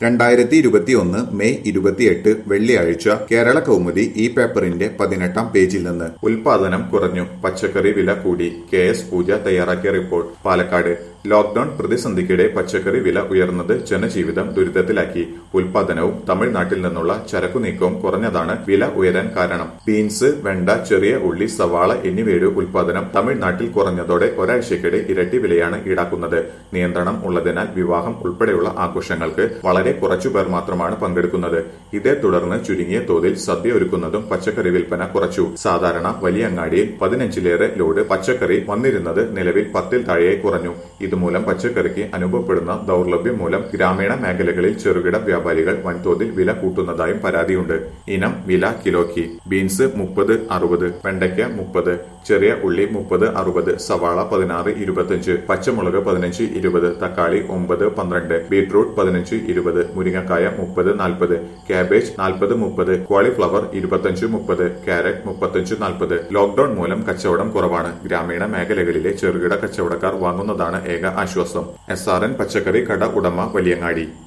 രണ്ടായിരത്തി ഇരുപത്തിയൊന്ന് മെയ് ഇരുപത്തിയെട്ട് വെള്ളിയാഴ്ച കേരള കൗമുദി ഈ പേപ്പറിന്റെ പതിനെട്ടാം പേജിൽ നിന്ന് ഉൽപാദനം കുറഞ്ഞു പച്ചക്കറി വില കൂടി കെ എസ് പൂജ തയ്യാറാക്കിയ റിപ്പോർട്ട് പാലക്കാട് ലോക്ഡൌൺ പ്രതിസന്ധിക്കിടെ പച്ചക്കറി വില ഉയർന്നത് ജനജീവിതം ദുരിതത്തിലാക്കി ഉൽപാദനവും തമിഴ്നാട്ടിൽ നിന്നുള്ള ചരക്കു നീക്കവും കുറഞ്ഞതാണ് വില ഉയരാൻ കാരണം ബീൻസ് വെണ്ട ചെറിയ ഉള്ളി സവാള എന്നിവയുടെ ഉൽപാദനം തമിഴ്നാട്ടിൽ കുറഞ്ഞതോടെ ഒരാഴ്ചക്കിടെ ഇരട്ടി വിലയാണ് ഈടാക്കുന്നത് നിയന്ത്രണം ഉള്ളതിനാൽ വിവാഹം ഉൾപ്പെടെയുള്ള ആഘോഷങ്ങൾക്ക് വളരെ കുറച്ചുപേർ മാത്രമാണ് പങ്കെടുക്കുന്നത് ഇതേ തുടർന്ന് ചുരുങ്ങിയ തോതിൽ സദ്യ ഒരുക്കുന്നതും പച്ചക്കറി വിൽപ്പന കുറച്ചു സാധാരണ വലിയ അങ്ങാടിയിൽ പതിനഞ്ചിലേറെ ലോഡ് പച്ചക്കറി വന്നിരുന്നത് നിലവിൽ പത്തിൽ താഴെയായി കുറഞ്ഞു ഇതുമൂലം പച്ചക്കറിക്ക് അനുഭവപ്പെടുന്ന ദൗർലഭ്യം മൂലം ഗ്രാമീണ മേഖലകളിൽ ചെറുകിട വ്യാപാരികൾ വൻതോതിൽ വില കൂട്ടുന്നതായും പരാതിയുണ്ട് ഇനം വില കിലോയ്ക്ക് ബീൻസ് മുപ്പത് അറുപത് വെണ്ടയ്ക്ക മുപ്പത് ചെറിയ ഉള്ളി മുപ്പത് അറുപത് സവാള പതിനാറ് ഇരുപത്തിയഞ്ച് പച്ചമുളക് പതിനഞ്ച് ഇരുപത് തക്കാളി ഒമ്പത് പന്ത്രണ്ട് ബീട്രൂട്ട് പതിനഞ്ച് ഇരുപത് മുരിങ്ങക്കായ മുപ്പത് നാൽപ്പത് കാബേജ് നാൽപ്പത് മുപ്പത് കോളിഫ്ലവർ ഇരുപത്തഞ്ച് മുപ്പത് ക്യാരറ്റ് മുപ്പത്തഞ്ച് നാൽപ്പത് ലോക്ഡൌൺ മൂലം കച്ചവടം കുറവാണ് ഗ്രാമീണ മേഖലകളിലെ ചെറുകിട കച്ചവടക്കാർ വാങ്ങുന്നതാണ് ഏക ആശ്വാസം എസ് ആർ എൻ പച്ചക്കറി കട ഉടമ വലിയങ്ങാടി